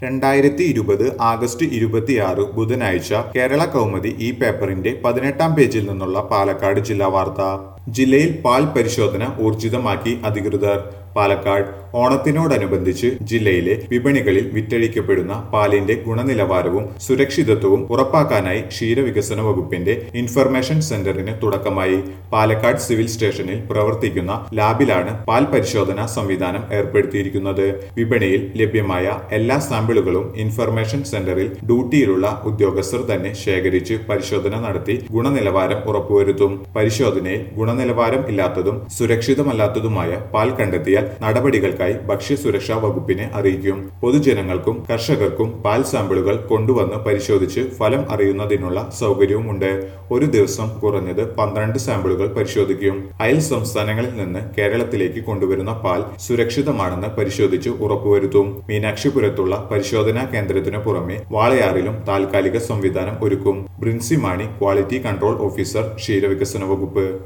രണ്ടായിരത്തി ഇരുപത് ആഗസ്റ്റ് ഇരുപത്തിയാറ് ബുധനാഴ്ച കേരള കൗമുദി ഈ പേപ്പറിന്റെ പതിനെട്ടാം പേജിൽ നിന്നുള്ള പാലക്കാട് ജില്ലാ വാർത്ത ജില്ലയിൽ പാൽ പരിശോധന ഊർജിതമാക്കി അധികൃതർ പാലക്കാട് ഓണത്തിനോടനുബന്ധിച്ച് ജില്ലയിലെ വിപണികളിൽ വിറ്റഴിക്കപ്പെടുന്ന പാലിന്റെ ഗുണനിലവാരവും സുരക്ഷിതത്വവും ഉറപ്പാക്കാനായി ക്ഷീരവികസന വകുപ്പിന്റെ ഇൻഫർമേഷൻ സെന്ററിന് തുടക്കമായി പാലക്കാട് സിവിൽ സ്റ്റേഷനിൽ പ്രവർത്തിക്കുന്ന ലാബിലാണ് പാൽ പരിശോധനാ സംവിധാനം ഏർപ്പെടുത്തിയിരിക്കുന്നത് വിപണിയിൽ ലഭ്യമായ എല്ലാ സാമ്പിളുകളും ഇൻഫർമേഷൻ സെന്ററിൽ ഡ്യൂട്ടിയിലുള്ള ഉദ്യോഗസ്ഥർ തന്നെ ശേഖരിച്ച് പരിശോധന നടത്തി ഗുണനിലവാരം ഉറപ്പുവരുത്തും പരിശോധനയിൽ ഗുണനിലവാരം ഇല്ലാത്തതും സുരക്ഷിതമല്ലാത്തതുമായ പാൽ കണ്ടെത്തിയാൽ നടപടികൾക്കായി ഭക്ഷ്യസുരക്ഷാ വകുപ്പിനെ അറിയിക്കും പൊതുജനങ്ങൾക്കും കർഷകർക്കും പാൽ സാമ്പിളുകൾ കൊണ്ടുവന്ന് പരിശോധിച്ച് ഫലം അറിയുന്നതിനുള്ള സൗകര്യവുമുണ്ട് ഒരു ദിവസം കുറഞ്ഞത് പന്ത്രണ്ട് സാമ്പിളുകൾ പരിശോധിക്കും അയൽ സംസ്ഥാനങ്ങളിൽ നിന്ന് കേരളത്തിലേക്ക് കൊണ്ടുവരുന്ന പാൽ സുരക്ഷിതമാണെന്ന് പരിശോധിച്ച് ഉറപ്പുവരുത്തും മീനാക്ഷിപുരത്തുള്ള പരിശോധനാ കേന്ദ്രത്തിനു പുറമെ വാളയാറിലും താൽക്കാലിക സംവിധാനം ഒരുക്കും Brincy Mani quality control officer ക്ഷീരവികസന വകുപ്പ്